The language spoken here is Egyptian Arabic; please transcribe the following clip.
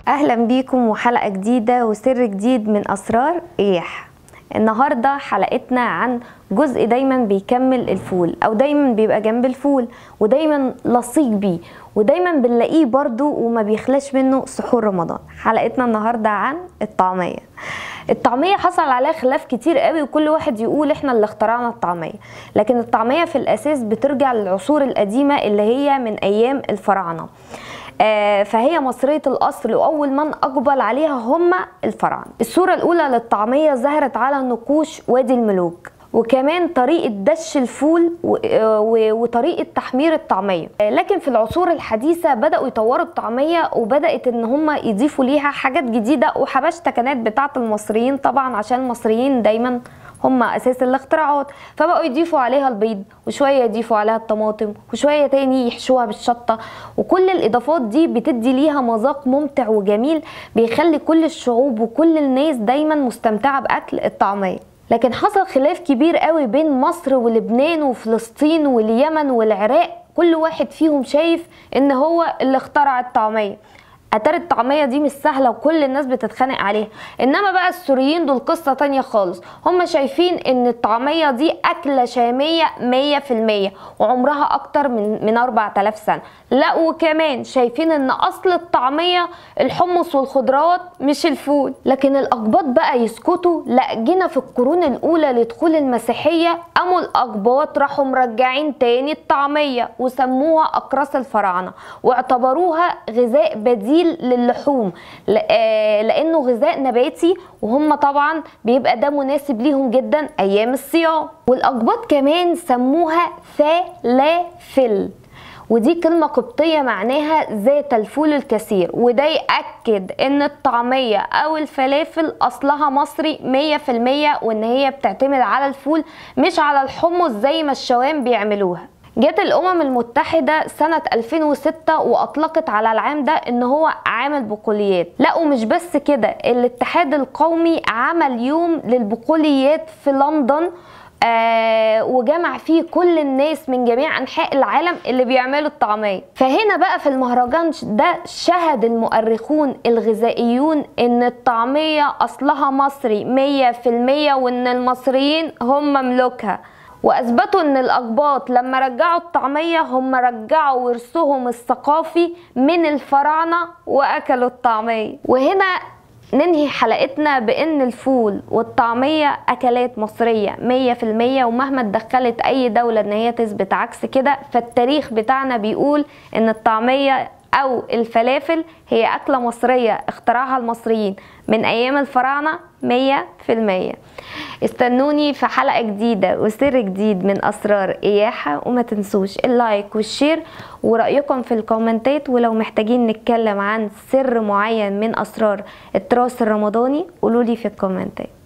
اهلا بيكم وحلقه جديده وسر جديد من اسرار ايح النهارده حلقتنا عن جزء دايما بيكمل الفول او دايما بيبقى جنب الفول ودايما لصيق بيه ودايما بنلاقيه برضو وما بيخلاش منه سحور رمضان حلقتنا النهارده عن الطعميه الطعميه حصل عليها خلاف كتير قوي وكل واحد يقول احنا اللي اخترعنا الطعميه لكن الطعميه في الاساس بترجع للعصور القديمه اللي هي من ايام الفراعنه آه، فهي مصرية الأصل وأول من أقبل عليها هم الفراعنة الصورة الأولى للطعمية ظهرت على نقوش وادي الملوك وكمان طريقة دش الفول و- و- وطريقة تحمير الطعمية آه، لكن في العصور الحديثة بدأوا يطوروا الطعمية وبدأت ان هم يضيفوا ليها حاجات جديدة وحبشتة كانت بتاعة المصريين طبعا عشان المصريين دايما هم اساس الاختراعات فبقوا يضيفوا عليها البيض وشويه يضيفوا عليها الطماطم وشويه تاني يحشوها بالشطه وكل الاضافات دي بتدي ليها مذاق ممتع وجميل بيخلي كل الشعوب وكل الناس دايما مستمتعه باكل الطعميه لكن حصل خلاف كبير قوي بين مصر ولبنان وفلسطين واليمن والعراق كل واحد فيهم شايف ان هو اللي اخترع الطعميه اتاري الطعميه دي مش سهله وكل الناس بتتخانق عليها انما بقى السوريين دول قصه تانية خالص هم شايفين ان الطعميه دي اكله شاميه 100% وعمرها اكتر من من 4000 سنه لا وكمان شايفين ان اصل الطعميه الحمص والخضروات مش الفول لكن الاقباط بقى يسكتوا لا جينا في القرون الاولى لدخول المسيحيه قاموا الاقباط راحوا مرجعين تاني الطعميه وسموها اقراص الفراعنه واعتبروها غذاء بديل للحوم ل- آه، لانه غذاء نباتي وهم طبعا بيبقى ده مناسب ليهم جدا ايام الصيام والاقباط كمان سموها فلافل ودي كلمة قبطية معناها ذات الفول الكثير وده يأكد ان الطعمية او الفلافل اصلها مصري مية في المية وان هي بتعتمد على الفول مش على الحمص زي ما الشوام بيعملوها جت الامم المتحدة سنة 2006 واطلقت على العام ده ان هو عام البقوليات لا ومش بس كده الاتحاد القومي عمل يوم للبقوليات في لندن آه وجمع فيه كل الناس من جميع انحاء العالم اللي بيعملوا الطعميه فهنا بقى في المهرجان ده شهد المؤرخون الغذائيون ان الطعميه اصلها مصري 100% وان المصريين هم ملوكها واثبتوا ان الاقباط لما رجعوا الطعميه هم رجعوا ورثهم الثقافي من الفراعنه واكلوا الطعميه وهنا ننهي حلقتنا بان الفول والطعمية اكلات مصرية مية في المية ومهما اتدخلت اي دولة ان هي تثبت عكس كده فالتاريخ بتاعنا بيقول ان الطعمية او الفلافل هي اكلة مصرية اخترعها المصريين من ايام الفراعنة مية في المية استنوني في حلقة جديدة وسر جديد من اسرار اياحة وما تنسوش اللايك والشير ورأيكم في الكومنتات ولو محتاجين نتكلم عن سر معين من اسرار التراث الرمضاني قولولي في الكومنتات